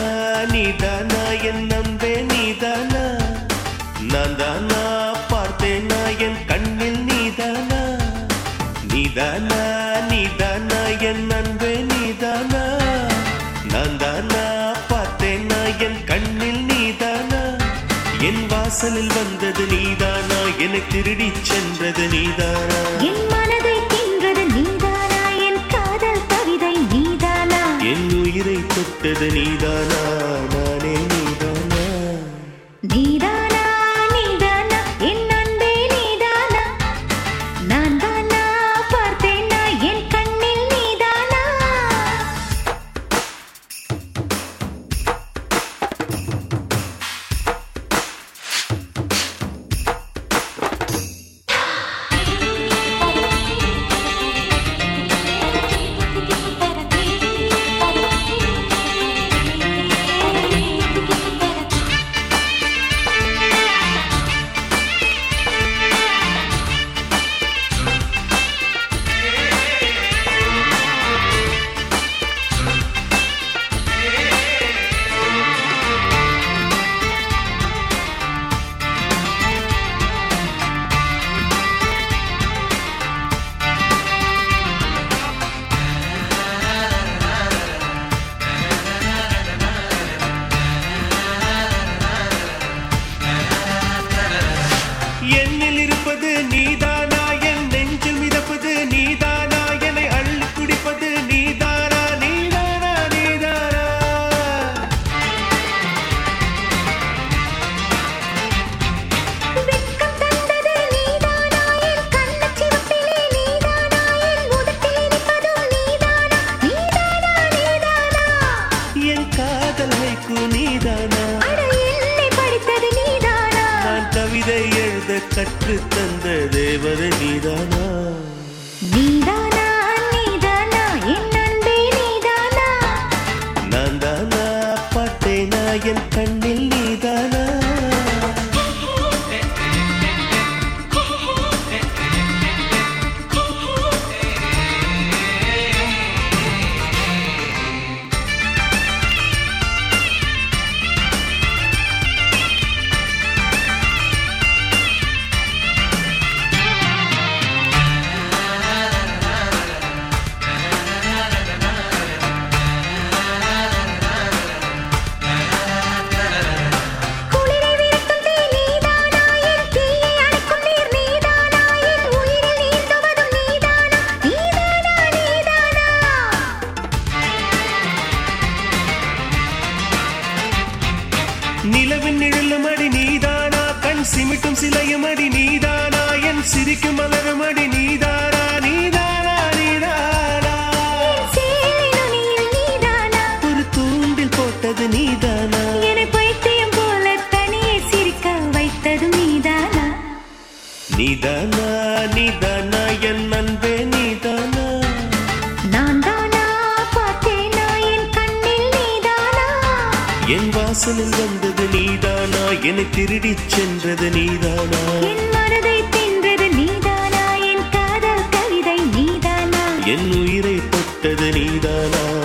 நீதானா என் நம்பே நீதானா நான் தானா பார்த்தேனா என் கண்ணில் நீதானா நீதானா நீதானா என் அன்பே நீதானா நான் தானா பார்த்தேனா என் கண்ணில் நீதானா என் வாசலில் வந்தது நீதானா என்னை திருடிச் சென்றது நீதானா என் மனதை தின்றது நீதானா என் காதல் கவிதை நீதானா என் உயிரை தொட்டது நீதானா நானே நீதானா நீதானா நீதானா என் அன்பே நீதானா நான் தானா பார்த்தேனா என் கண்ணில் நீதானா என்னில் இருப்பது நீதானா என் நெஞ்சில் மிதப்பது நீதானா என்னை அள்ளி குடிப்பது நீதானா நீதானா நீதானா வெட்கம் தந்தது நீதானா என் கண்ணச் சிவப்பிலே நீதானா என் உதட்டில் இனிப்பதும் நீதானா நீதானா நீதானா என் காதல் வைக்கு நீதானா அட என்னை படித்தது நீதானா நான் கவிதை எழுத கற்று தந்த தேவதை நீதானா நீதானா நீதானா என் அன்பே நீதானா நான் தானா பார்த்தேனா என் கண்ணில் நீதானா குளிரை விரட்டும் தீ நீதானா என் தீயை அணைக்கும் நீர் நீதானா என் உயிரில் நீந்துவதும் நீதானா நீதானா நீதானா நிலவின் நிழலும் அடி நீதானா கண் சிமிட்டும் சிலையும் அடி நீதானா என் சிரிக்கும் மலரும் அடி நீதானா நீதானா நீதானா சேலை நுனியில் நீதானா ஒரு தூண்டில் போட்டது நீதானா என்னை பைத்தியம் போல தனியே சிரிக்க வைத்ததும் நீதானா நீதானா நீதானா என் அன்பே நீதானா நான் தானா பார்த்தேனா என் கண்ணில் நீதானா என் வாசலில் வந்தது நீதானா என்னை திருடிச் சென்றது நீதானா என் மனதை தின்றது நீதானா என் காதல் கவிதை நீதானா என் உயிரை தொட்டது நீதானா